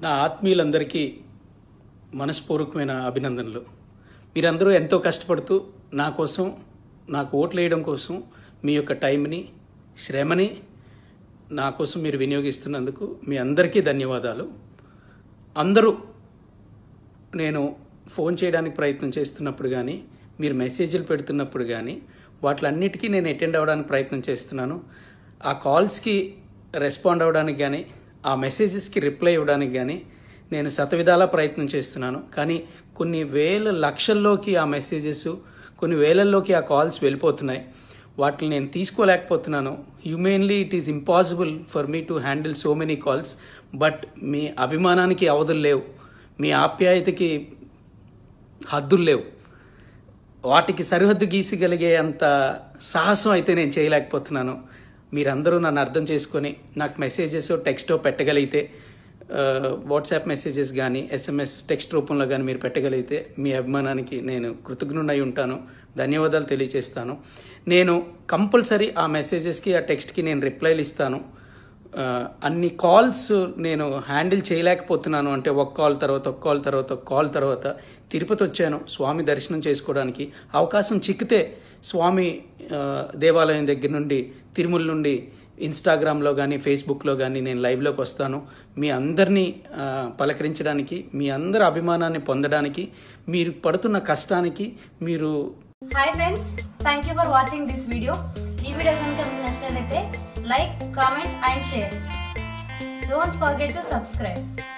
నా ఆత్మీయులందరికీ మనస్పూర్వకమైన అభినందనలు మీరందరూ ఎంతో కష్టపడుతూ నా కోసం నాకు ఓట్లు వేయడం కోసం మీ యొక్క టైంని శ్రమని నా కోసం మీరు వినియోగిస్తున్నందుకు మీ అందరికీ ధన్యవాదాలు అందరూ నేను ఫోన్ చేయడానికి ప్రయత్నం చేస్తున్నప్పుడు కానీ మీరు మెసేజ్లు పెడుతున్నప్పుడు కానీ వాటిలన్నిటికీ నేను అటెండ్ అవ్వడానికి ప్రయత్నం చేస్తున్నాను ఆ కాల్స్కి రెస్పాండ్ అవ్వడానికి కానీ ఆ మెసేజెస్కి రిప్లై ఇవ్వడానికి కానీ నేను శతవిధాలా ప్రయత్నం చేస్తున్నాను కానీ కొన్ని వేల లక్షల్లోకి ఆ మెసేజెస్ కొన్ని వేలల్లోకి ఆ కాల్స్ వెళ్ళిపోతున్నాయి వాటిని నేను తీసుకోలేకపోతున్నాను humanly it is impossible for me to handle so many calls but మీ అభిమానానికి అవధులు లేవు మీ ఆప్యాయతకి హద్దులు లేవు వాటికి సరిహద్దు గీసగలిగే అంత సాహసం అయితే నేను చేయలేకపోతున్నాను మీరందరూ నన్ను అర్థం చేసుకొని నాకు మెసేజెస్ టెక్స్టో పెట్టగలిగితే వాట్సాప్ మెసేజెస్ కానీ ఎస్ఎంఎస్ టెక్స్ట్ రూపంలో కానీ మీరు పెట్టగలిగితే మీ అభిమానానికి నేను కృతజ్ఞుడై ఉంటాను ధన్యవాదాలు తెలియజేస్తాను నేను కంపల్సరీ ఆ మెసేజెస్కి ఆ టెక్స్ట్కి నేను రిప్లైలు ఇస్తాను ఆ, అన్ని కాల్స్ నేను హ్యాండిల్ చేయలేకపోతున్నాను అంటే ఒక కాల్ తర్వాత ఒక కాల్ తర్వాత ఒక కాల్ తర్వాత తిరుపతి వచ్చాను స్వామి దర్శనం చేసుకోవడానికి అవకాశం చిక్కితే స్వామి ఆ, దేవాలయం దగ్గర నుండి తిరుమల నుండి ఇన్స్టాగ్రామ్లో కానీ ఫేస్బుక్లో కానీ నేను లైవ్లోకి వస్తాను మీ అందరినీ ఆ, పలకరించడానికి మీ అందరి అభిమానాన్ని పొందడానికి మీరు పడుతున్న కష్టానికి మీరు hi friends thank you for watching this video ఈ వీడియో కనుక మీకు నచ్చినట్లయితే like comment and share don't forget to subscribe